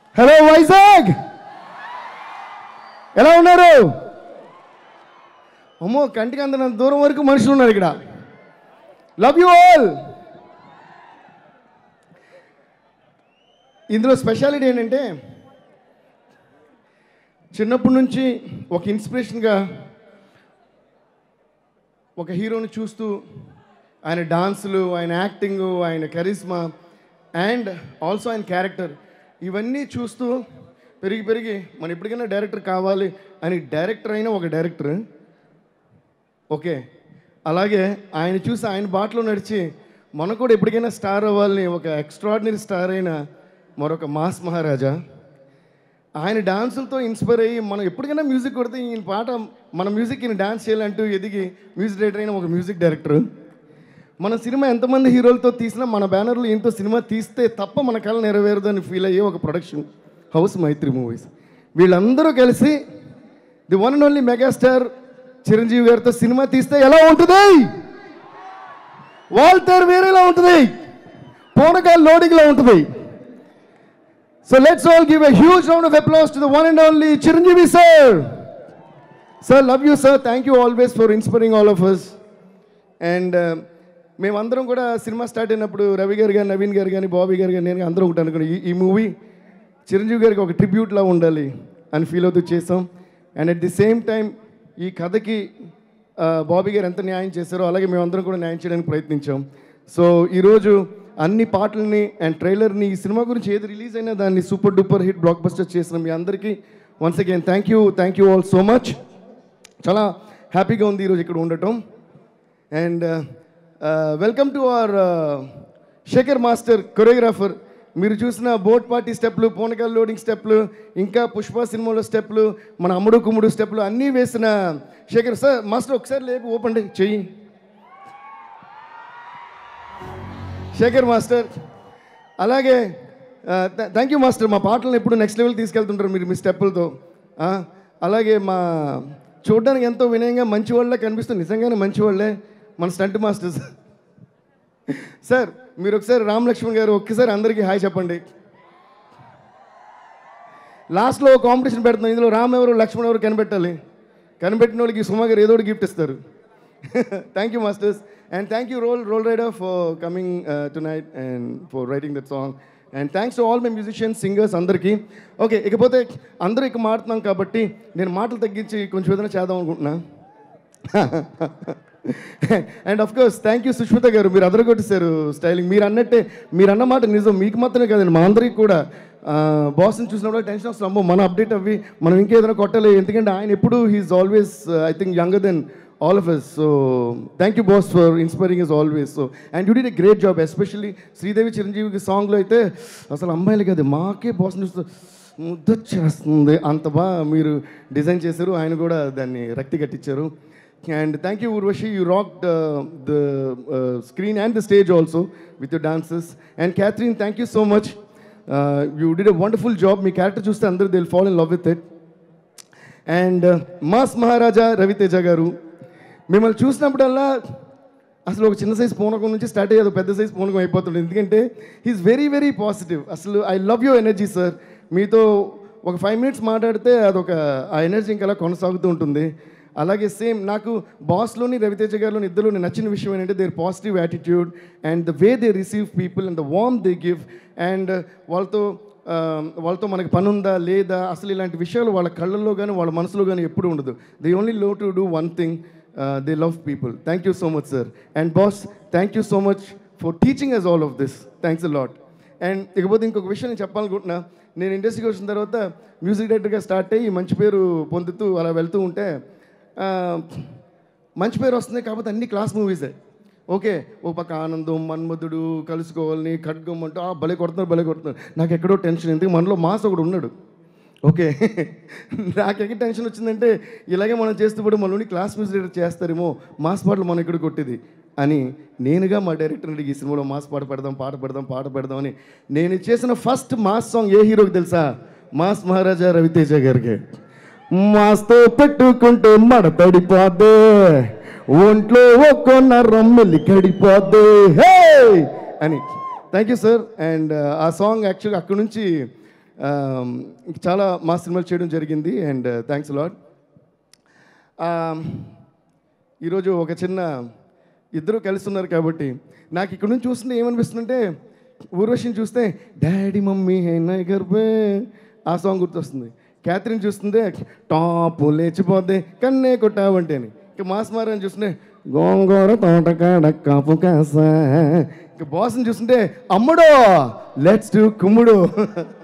hello Vizag ఎలా ఉన్నారు అమ్మో కంటికి అంత దూరం వరకు మనుషులు ఉన్నారు ఇక్కడ లవ్ యూ ఆల్ ఇందులో స్పెషాలిటీ ఏంటంటే చిన్నప్పటి నుంచి ఒక ఇన్స్పిరేషన్గా ఒక హీరోని చూస్తూ ఆయన డాన్సులు ఆయన యాక్టింగ్ ఆయన కరిస్మా అండ్ ఆల్సో ఆయన క్యారెక్టర్ ఇవన్నీ చూస్తూ పెరిగి పెరిగి మనం ఎప్పటికైనా డైరెక్టర్ కావాలి అని డైరెక్టర్ అయిన ఒక డైరెక్టర్ ఓకే అలాగే ఆయన చూసి ఆయన బాటలో నడిచి మనకు కూడా ఎప్పటికైనా స్టార్ అవ్వాలని ఒక ఎక్స్ట్రాడినరీ స్టార్ అయిన మరొక మాస్ మహారాజా ఆయన డాన్సులతో ఇన్స్పైర్ అయ్యి మనం ఎప్పటికైనా మ్యూజిక్ కొడితే ఈయన పాట మన మ్యూజిక్ ఈయన డాన్స్ చేయాలంటూ ఎదిగి మ్యూజిక్ డైరెక్టర్ అయిన ఒక మ్యూజిక్ డైరెక్టర్ మన సినిమా ఎంతమంది హీరోలతో తీసినా మన బ్యానర్లో ఈయనతో సినిమా తీస్తే తప్ప మన కళ నెరవేరదని ఫీల్ అయ్యే ఒక ప్రొడక్షన్ హౌస్ మైత్రి మూవీస్ వీళ్ళందరూ కలిసి the one and only megastar Chiranjeevi గారితో సినిమా తీస్తే ఎలా ఉంటుంది వాల్తేర్ వేరేలా ఉంటుంది పోనకాల్ లోడింగ్లో ఉంటుంది so let's all give a huge round of applause to the one and only Chiranjeevi sir sir love you sir thank you always for inspiring all of us and మేమందరం కూడా సినిమా స్టార్ట్ అయినప్పుడు రవి గారు కానీ నవీన్ గారు కానీ బాబీ గారు కానీ నేను అందరూ ఒకటి అనుకున్నాం ఈ- ఈ మూవీ చిరంజీవి గారికి ఒక ట్రిబ్యూట్లా ఉండాలి అని ఫీల్ అవుతూ చేసాం and at the same time ఈ కథకి ఆ, బాబీ గారు ఎంత న్యాయం చేశారో అలాగే మేమందరం కూడా న్యాయం చేయడానికి ప్రయత్నించాం సో ఈరోజు అన్ని పాటల్ని అండ్ ట్రైలర్ని ఈ సినిమా గురించి ఏది రిలీజ్ అయినా దాన్ని super duper hit blockbuster చేసిన మీ అందరికీ once again thank you thank you all so much చాలా హ్యాపీగా ఉంది ఈరోజు ఇక్కడ ఉండటం and welcome to our Shekhar master choreographer మీరు చూసిన బోట్ పార్టీ స్టెప్లు పూనకాల లోడింగ్ స్టెప్లు ఇంకా పుష్ప సినిమాలో స్టెప్లు మన అమ్ముడు కుమ్ముడు స్టెప్లు అన్నీ వేసిన శేఖర్ సార్ మాస్టర్ ఒకసారి లేపు ఓపెన్ చెయ్యి శేఖర్ మాస్టర్ అలాగే థ్యాంక్ యూ మాస్టర్ మా పాటలను ఎప్పుడు నెక్స్ట్ లెవెల్ తీసుకెళ్తుంటారు మీరు మీ స్టెప్పులతో ఆ, అలాగే మా చూడడానికి ఎంతో వినయంగా మంచి వాళ్ళే కనిపిస్తుంది నిజంగానే మంచి వాళ్ళే మన స్టంట్ మాస్టర్స్ సార్ మీరు ఒకసారి రామ్ లక్ష్మణ్ గారు ఒక్కసారి అందరికీ హాయ్ చెప్పండి లాస్ట్లో కాంపిటీషన్ పెడుతున్నాం ఇందులో రామ్ ఎవరు లక్ష్మణ్ ఎవరు కనిపెట్టాలి కనిపెట్టిన వాళ్ళకి సుమా గారు ఏదో ఒకటి గిఫ్ట్ ఇస్తారు thank you masters and thank you roll roll rider for coming tonight and for writing that song and thanks to all my musicians singers అందరికీ ఓకే ఇకపోతే అందరూ ఇక మాడుతున్నాం కాబట్టి నేను మాటలు తగ్గించి కొంచెం ఏదైనా చేద్దాం అనుకుంటున్నా and of course thank you Sushmita garu మీరు అదరగొట్టేశారు స్టైలింగ్ మీరు అన్నట్టే మీరు అన్న మాట నిజం మీకు మాత్రమే కాదండి మా అందరికీ కూడా బాస్ని చూసినప్పుడు టెన్షన్ వస్తుంది అమ్మో మన అప్డేట్ అవ్వి మనం ఇంకేదైనా కొట్టాలి ఎందుకంటే ఆయన ఎప్పుడు he's always I think younger than all of us so thank you boss for inspiring us always so and you did a great job especially Sridevi చిరంజీవికి సాంగ్లో అయితే అసలు అమ్మాయిలు కాదు మాకే బాస్ చూస్తూ ముద్దొచ్చేస్తుంది అంత బాగా మీరు డిజైన్ చేశారు ఆయన కూడా దాన్ని రక్తి కట్టించారు and thank you Urvashi you rock the screen and the stage also with your dances and Catherine thank you so much you did a wonderful job me character చూస్తే అందరూ Dil fall in love with it and mass మహారాజా రవితేజ గారు మిమ్మల్ని చూసినప్పుడల్లా అసలు ఒక చిన్న size పూనకం నుంచి స్టార్ట్ అయ్యేది పెద్ద సైజ్ పూనకం అయిపోతుంది ఎందుకంటే హీస్ వెరీ వెరీ పాజిటివ్ అసలు I love you energy sir మీతో ఒక ఫైవ్ మినిట్స్ మాట్లాడితే అదొక ఆ ఎనర్జీ ఇంకా అలా కొనసాగుతూ ఉంటుంది అలాగే సేమ్ నాకు బాస్లోని రవితేజ గారిలోని ఇద్దరు నచ్చిన విషయం ఏంటంటే their positive attitude and the way they receive people and the warm they give and వాళ్ళతో ఆ, వాళ్ళతో మనకి పని ఉందా లేదా అసలు ఇలాంటి విషయాలు వాళ్ళ కళ్ళల్లో కానీ వాళ్ళ మనసులో కానీ ఎప్పుడు ఉండదు they only love to do one thing they love people thank you so much sir and boss thank you so much for teaching us all of this thanks a lot and ఇకపోతే ఇంకొక విషయం నేను చెప్పాలనుకుంటున్నా నేను ఇండస్ట్రీకి వచ్చిన తర్వాత music డైరెక్టర్గా start అయ్యి మంచి పేరు పొందుతూ అలా వెళ్తూ ఉంటే ఆ, మంచి పేరు వస్తుంది కాకపోతే అన్ని క్లాస్ మూవీసే ఓకే ఓ పక్క ఆనందం మన్మధుడు కలుసుకోవాలని ఖడ్గం అంటూ ఆ భలే కొడుతున్నారు భలే కొడుతున్నారు నాకు ఎక్కడో టెన్షన్ ఎందుకు మనలో మాస్ ఒకడు ఉన్నాడు ఓకే నాకు ఎక్కడ టెన్షన్ వచ్చిందంటే ఇలాగే మనం చేస్తూ కూడా మనలోని క్లాస్ మ్యూజిక్ డైరెక్టర్ చేస్తారేమో మాస్ పాటలు మనం ఇక్కడ కొట్టేది అని నేనుగా మా డైరెక్టర్ అడిగి ఈ సినిమాలో మాస్ పాట పెడదాం పాట పెడదాం పాట పెడదాం అని నేను చేసిన ఫస్ట్ మాస్ సాంగ్ ఏ హీరోకి తెలుసా మాస్ మహారాజా రవితేజ గారికి మాస్తో పెట్టుకుంటే మడతడిపోద్దే ఒంట్లో ఒక్కో నరం మెల్లి కడిపోద్దే హే అని థ్యాంక్ యూ సార్ అండ్ ఆ సాంగ్ యాక్చువల్గా అక్కడ నుంచి చాలా మా సినిమాలు చేయడం జరిగింది అండ్ థ్యాంక్స్ లాడ్ ఈరోజు ఒక చిన్న ఇద్దరు కలిసి ఉన్నారు కాబట్టి నాకు ఇక్కడ నుంచి చూస్తుంటే ఏమనిపిస్తుందంటే ఊర్వశిని చూస్తే డాడీ మమ్మీ హై గర్భే ఆ సాంగ్ గుర్తొస్తుంది క్యాథరిన్ చూస్తుంటే టాప్ లేచిపోతే కన్నే కొట్టావంటే అని ఇక మాస్ మారని చూస్తుంటే గోంగూర తోటకాడ కాపు కాస ఇక బాస్ని చూస్తుంటే అమ్ముడో లెట్స్ డు కుమ్ముడు